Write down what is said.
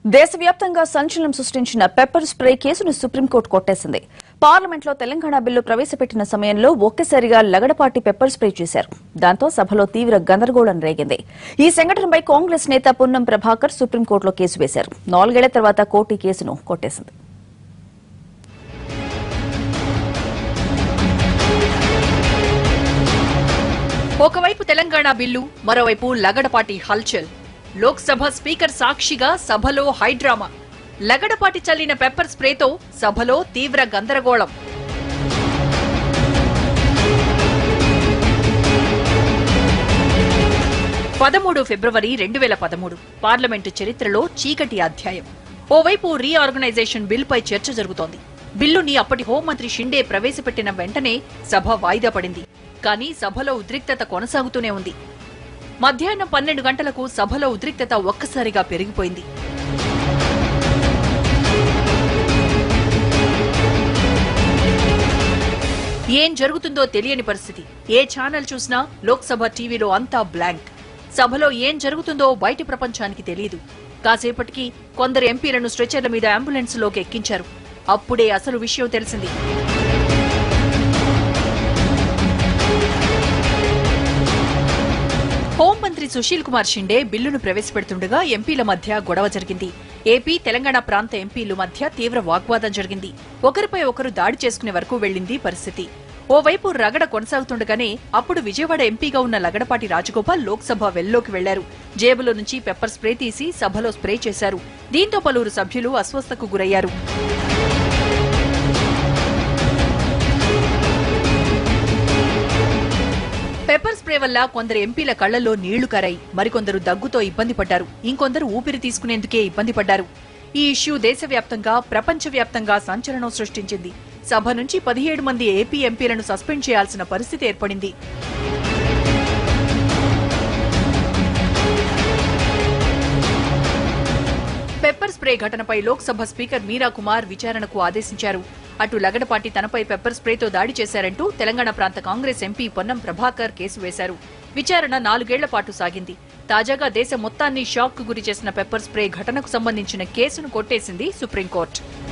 దేశవ్యాప్తంగా సంచలనం సృష్టించిన పెప్పర్ స్ప్రే కేసును సుప్రీంకోర్టు కొట్టేసింది పార్లమెంట్లో తెలంగాణ బిల్లు ప్రవేశపెట్టిన సమయంలో ఒక్కసారిగా లగడపాటి పెప్పర్ స్ప్రే చేశారు దాంతో సభలో తీవ్ర గందరగోళం రేగింది ఈ సంఘటనపై కాంగ్రెస్ నేత పొన్నం ప్రభాకర్ సుప్రీంకోర్టులో కేసు వేశారు నాలుగేళ్ల తర్వాత కోర్టు ఈ కేసును కొట్టేసింది ఒకవైపు తెలంగాణ బిల్లు మరోవైపు లగడపాటి హల్చల్ లోక్సభ స్పీకర్ సాక్షిగా సభలో హైడ్రామా లగడపాటి చల్లిన పెప్పర్ స్ప్రేతో సభలో తీవ్ర గందరగోళం పదమూడు ఫిబ్రవరి రెండు వేల పదమూడు పార్లమెంటు చరిత్రలో చీకటి అధ్యాయం ఓవైపు రీఆర్గనైజేషన్ బిల్లుపై చర్చ జరుగుతోంది బిల్లుని అప్పటి హోంమంత్రి షిండే ప్రవేశపెట్టిన వెంటనే సభ వాయిదా పడింది కానీ సభలో ఉద్రిక్తత కొనసాగుతూనే ఉంది మధ్యాహ్నం పన్నెండు గంటలకు సభలో ఉద్రిక్తత ఒక్కసారిగా పెరిగిపోయింది ఏం జరుగుతుందో తెలియని పరిస్థితి ఏ ఛానల్ చూసినా లోక్సభ టీవీలో అంతా బ్లాంక్ సభలో ఏం జరుగుతుందో బయటి ప్రపంచానికి తెలియదు కాసేపటికి కొందరు ఎంపీలను స్ట్రెచర్ల మీద అంబులెన్స్లోకి ఎక్కించారు అప్పుడే అసలు విషయం తెలిసింది హోంమంత్రి సుశీల్ కుమార్ షిండే బిల్లును ప్రవేశపెడుతుండగా ఎంపీల మధ్య గొడవ జరిగింది ఏపీ తెలంగాణ ప్రాంత ఎంపీల మధ్య తీవ్ర వాగ్వాదం జరిగింది ఒకరిపై ఒకరు దాడి చేసుకునే వరకు వెళ్లింది పరిస్థితి ఓవైపు రగడ కొనసాగుతుండగానే అప్పుడు విజయవాడ ఎంపీగా ఉన్న లగడపాటి రాజగోపాల్ లోక్సభ వెల్లోకి వెళ్లారు జేబులో నుంచి పెప్పర్ స్ప్రే తీసి సభలో స్ప్రే చేశారు దీంతో పలువురు సభ్యులు అస్వస్థకు గురయ్యారు పెప్పర్ స్ప్రే వల్ల కొందరు ఎంపీల కళ్లలో నీళ్లు కారాయి మరికొందరు దగ్గుతో ఇబ్బంది పడ్డారు ఇంకొందరు ఊపిరి తీసుకునేందుకే ఇబ్బంది పడ్డారు ఈ ఇష్యూ దేశవ్యాప్తంగా ప్రపంచవ్యాప్తంగా సంచలనం సృష్టించింది సభ నుంచి పదిహేడు మంది ఏపీ ఎంపీలను సస్పెండ్ చేయాల్సిన పరిస్థితి ఏర్పడింది పెప్పర్ స్ప్రే ఘటనపై లోక్సభ స్పీకర్ మీరా కుమార్ విచారణకు ఆదేశించారు అటు లగడపాటి తనపై పెప్పర్ స్ప్రేతో దాడి చేశారంటూ తెలంగాణ ప్రాంత కాంగ్రెస్ ఎంపీ పొన్నం ప్రభాకర్ కేసు వేశారు విచారణ నాలుగేళ్ల పాటు సాగింది తాజాగా దేశం మొత్తాన్ని షాక్ కు గురి చేసిన పెప్పర్ స్ప్రే ఘటనకు సంబంధించిన కేసును కొట్టేసింది సుప్రీంకోర్టు